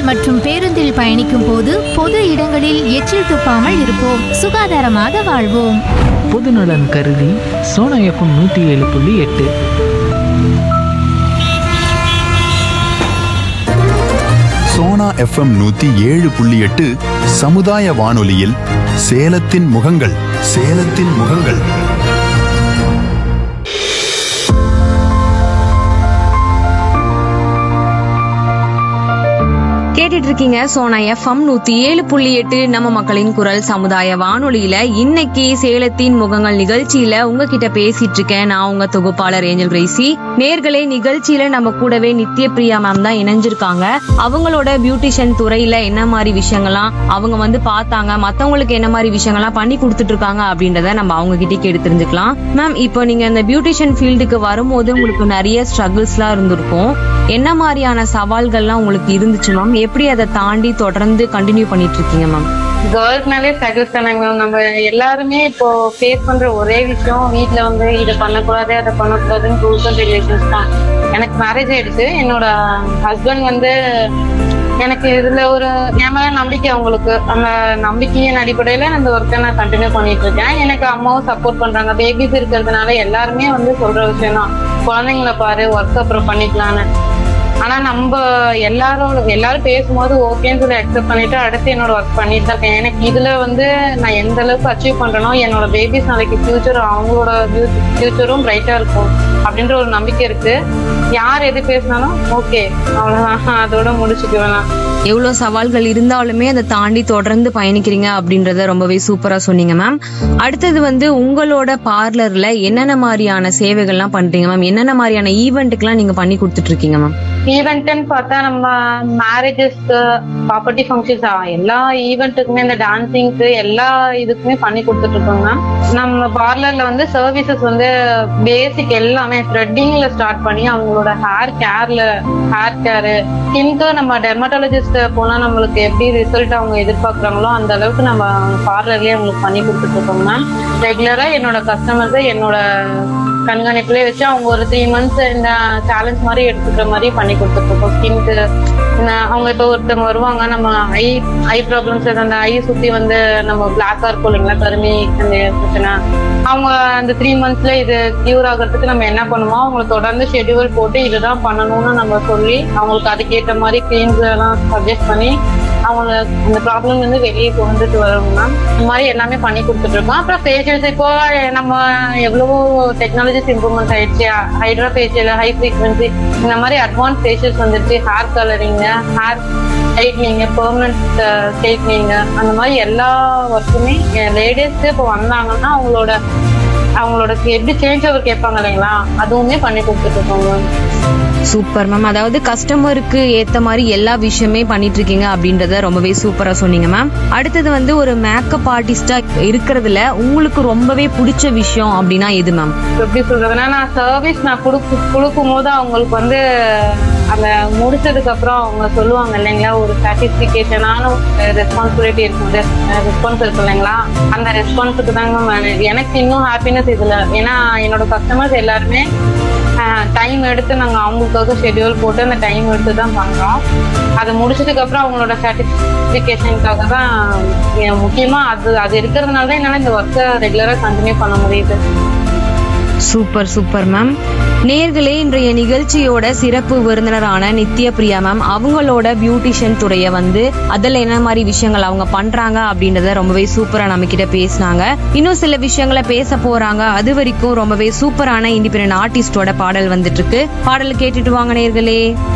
மற்றும் பேருந்தில் பயணிக்கும் போது பொது இடங்களில் எச்சில் துப்பாமல் இருப்போம் சுகாதாரமாக வாழ்வோம் பொதுநலன் கருதி சோனா எஃப்எம் நூற்றி ஏழு புள்ளி எட்டு சோனா எஃப்எம் நூத்தி ஏழு புள்ளி எட்டு சமுதாய வானொலியில் சேலத்தின் முகங்கள் சேலத்தின் முகங்கள் கேட்டுட்டு இருக்கீங்க சோனா எஃப்எம் நூத்தி ஏழு புள்ளி எட்டு நம்ம மக்களின் குரல் சமுதாய வானொலியில இன்னைக்கு சேலத்தின் முகங்கள் நிகழ்ச்சியில உங்ககிட்ட பேசிட்டு இருக்கேன் நான் உங்க தொகுப்பாளர் ஏஞ்சல் கிரேசி நேர்களே நிகழ்ச்சியில நம்ம கூடவே நித்ய பிரியா மேம் தான் இணைஞ்சிருக்காங்க அவங்களோட பியூட்டிஷியன் துறையில என்ன மாதிரி விஷயங்கள்லாம் அவங்க வந்து பார்த்தாங்க மத்தவங்களுக்கு என்ன மாதிரி விஷயங்கள்லாம் பண்ணி கொடுத்துட்டு இருக்காங்க அப்படின்றத நம்ம அவங்க கிட்டே கேட்டு தெரிஞ்சுக்கலாம் மேம் இப்போ நீங்க இந்த பியூட்டிஷியன் ஃபீல்டுக்கு வரும்போது உங்களுக்கு நிறைய ஸ்ட்ரகிள்ஸ்லாம் இருந்திருக்கும் என்ன மாதிரியான சவால்கள்லாம் உங்களுக்கு இருந்துச்சு மேம் எப்படி அதை தாண்டி தொடர்ந்து கண்டினியூ பண்ணிட்டு இருக்கீங்க மேம் கேர்ள்ஸ்னாலே ஸ்ட்ரகிள்ஸ் தானங்க மேம் நம்ம எல்லாருமே இப்போ ஃபேஸ் பண்ற ஒரே விஷயம் வீட்ல வந்து இதை பண்ணக்கூடாது அதை பண்ணக்கூடாதுன்னு ரூல்ஸ் அண்ட் ரெகுலேஷன்ஸ் தான் எனக்கு மேரேஜ் ஆயிடுச்சு என்னோட ஹஸ்பண்ட் வந்து எனக்கு இதுல ஒரு என் மேல நம்பிக்கை அவங்களுக்கு அந்த நம்பிக்கையின் அடிப்படையில அந்த ஒர்க்கை நான் கண்டினியூ பண்ணிட்டு இருக்கேன் எனக்கு அம்மாவும் சப்போர்ட் பண்றாங்க பேபிஸ் இருக்கிறதுனால எல்லாருமே வந்து சொல்ற விஷயம் தான் குழந்தைங்கள பாரு ஒர்க் அப்புறம் பண்ணிக்கலான்னு ஆனா நம்ம எல்லாரும் எல்லாரும் பேசும்போது ஓகேன்னு சொல்லி அக்செப்ட் பண்ணிட்டு அடுத்து என்னோட ஒர்க் பண்ணிட்டு தான் இருக்கேன் எனக்கு இதுல வந்து நான் எந்த அளவுக்கு அச்சீவ் பண்றேனோ என்னோட பேபிஸ் நாளைக்கு ஃபியூச்சர் அவங்களோட ஃபியூச்சரும் பிரைட்டா இருக்கும் அப்படின்ற ஒரு நம்பிக்கை இருக்கு யார் எது பேசினாலும் ஓகே அவ்வளவுதான் அதோட முடிச்சுக்க வேணாம் எவ்வளவு சவால்கள் இருந்தாலுமே அதை தாண்டி தொடர்ந்து பயணிக்கிறீங்க அப்படின்றத ரொம்பவே சூப்பரா சொன்னீங்க மேம் அடுத்தது வந்து உங்களோட பார்லர்ல என்னென்ன மாதிரியான சேவைகள்லாம் பண்றீங்க மேம் என்னென்ன மாதிரியான ஈவெண்ட்டுக்கெல்லாம் நீங்க பண்ணி கொடுத்துட்டு இருக்கீங்க மேம் ஈவெண்ட்னு பார்த்தா நம்ம மேரேஜஸ்க்கு ப்ராப்பர்ட்டி ஃபங்க்ஷன்ஸ் எல்லா ஈவெண்ட்டுக்குமே இந்த டான்சிங்க்கு எல்லா இதுக்குமே பண்ணி கொடுத்துட்டு இருக்கோங்க நம்ம பார்லர்ல வந்து சர்வீசஸ் வந்து பேசிக் எல்லாமே த்ரெட்டிங்ல ஸ்டார்ட் பண்ணி அவங்களோட ஹேர் கேர்ல ஹேர் கேரு ஸ்கின்க்கு நம்ம டெர்மட்டாலஜிஸ்ட் போனா நம்மளுக்கு எப்படி ரிசல்ட் அவங்க எதிர்பார்க்கறாங்களோ அந்த அளவுக்கு நம்ம பார்லர்லயே அவங்களுக்கு பண்ணி கொடுத்துட்டு இருக்கோம் மேம் ரெகுலரா என்னோட கஸ்டமர்ஸ் என்னோட கண்காணிப்புலயே வச்சு அவங்க ஒரு த்ரீ மந்த்ஸ் இந்த சேலஞ்ச் மாதிரி எடுத்துக்கிற மாதிரி பண்ணி கொடுத்துருக்கோம் ஸ்கின்க்கு அவங்க இப்போ ஒருத்தவங்க வருவாங்க நம்ம ஐ ஐ ப்ராப்ளம்ஸ் அந்த ஐ சுத்தி வந்து நம்ம பிளாக்கா இருக்கும் இல்லைங்களா கருமி அந்த பிரச்சனை அவங்க அந்த த்ரீ மந்த்ஸ்ல இது கியூர் ஆகிறதுக்கு நம்ம என்ன பண்ணுவோம் அவங்களுக்கு தொடர்ந்து ஷெட்யூல் போட்டு இதுதான் பண்ணணும்னு நம்ம சொல்லி அவங்களுக்கு அதுக்கேற்ற மாதிரி கிரீம்ஸ் எல்லாம் சஜஸ்ட் பண்ணி அவங்க அந்த ப்ராப்ளம் வந்து வெளியே கொண்டுட்டு வரணும்னா இந்த மாதிரி எல்லாமே பண்ணி கொடுத்துட்டு இருக்கோம் அப்புறம் ஃபேஷியல்ஸ் இப்போ நம்ம எவ்வளவோ டெக்னாலஜிஸ் இம்ப்ரூவ்மெண்ட் ஆயிடுச்சு ஹைட்ரா ஃபேஷியல் ஹை ஃப்ரீக்வன்சி இந்த மாதிரி அட்வான்ஸ் ஃபேஷியல்ஸ் வந்துருச்சு hair colouring hair straightening permanent straightening அந்த மாதிரி எல்லா ஒர்க்குமே லேடிஸ்க்கு இப்போ வந்தாங்கன்னா அவங்களோட அவங்களோட எப்படி சேஞ்ச் ஓவர் கேட்பாங்க இல்லைங்களா அதுவுமே பண்ணி கொடுத்துட்டு இருக்கோங்க சூப்பர் மேம் அதாவது கஸ்டமருக்கு ஏத்த மாதிரி எல்லா விஷயமே பண்ணிட்டு இருக்கீங்க அப்படின்றத ரொம்பவே சூப்பரா சொன்னீங்க மேம் அடுத்தது வந்து ஒரு மேக்கப் ஆர்டிஸ்டா இருக்கிறதுல உங்களுக்கு ரொம்பவே பிடிச்ச விஷயம் அப்படின்னா எது மேம் எப்படி சொல்றதுன்னா நான் சர்வீஸ் நான் கொடுக்கு கொடுக்கும் போது அவங்களுக்கு வந்து அந்த முடிச்சதுக்கு அப்புறம் அவங்க சொல்லுவாங்க இல்லைங்களா ஒரு சாட்டிஸ்பிகேஷனான ரெஸ்பான்சிபிலிட்டி இருக்கும் ரெஸ்பான்ஸ் இருக்கும் இல்லைங்களா அந்த ரெஸ்பான்ஸுக்கு தாங்க ma'am எனக்கு இன்னும் ஹாப்பினஸ் இதுல ஏன்னா என்னோட கஸ்டமர்ஸ் எல்லாருமே டைம் எடுத்து நாங்கள் அவங்களுக்காக ஷெட்யூல் போட்டு அந்த டைம் எடுத்து தான் பண்ணுறோம் அது முடிச்சதுக்கு அப்புறம் அவங்களோட சாட்டிஸ்ஃபிகேஷனுக்காக தான் எ- முக்கியமா அது அது இருக்கிறதுனால தான் என்னால் இந்த ஒர்க்கை ரெகுலராக கண்டினியூ பண்ண முடியுது சூப்பர் சூப்பர் மேம் நேர்களே இன்றைய நிகழ்ச்சியோட சிறப்பு விருந்தினரான நித்ய பிரியா மேம் அவங்களோட பியூட்டிஷியன் துறைய வந்து அதுல என்ன மாதிரி விஷயங்கள் அவங்க பண்றாங்க அப்படின்றத ரொம்பவே சூப்பரா நம்ம கிட்ட பேசினாங்க இன்னும் சில விஷயங்களை பேச போறாங்க அது வரைக்கும் ரொம்பவே சூப்பரான இண்டிபெண்டன்ட் ஆர்டிஸ்டோட பாடல் வந்துட்டு இருக்கு பாடல் கேட்டுட்டு வாங்க நேர்களே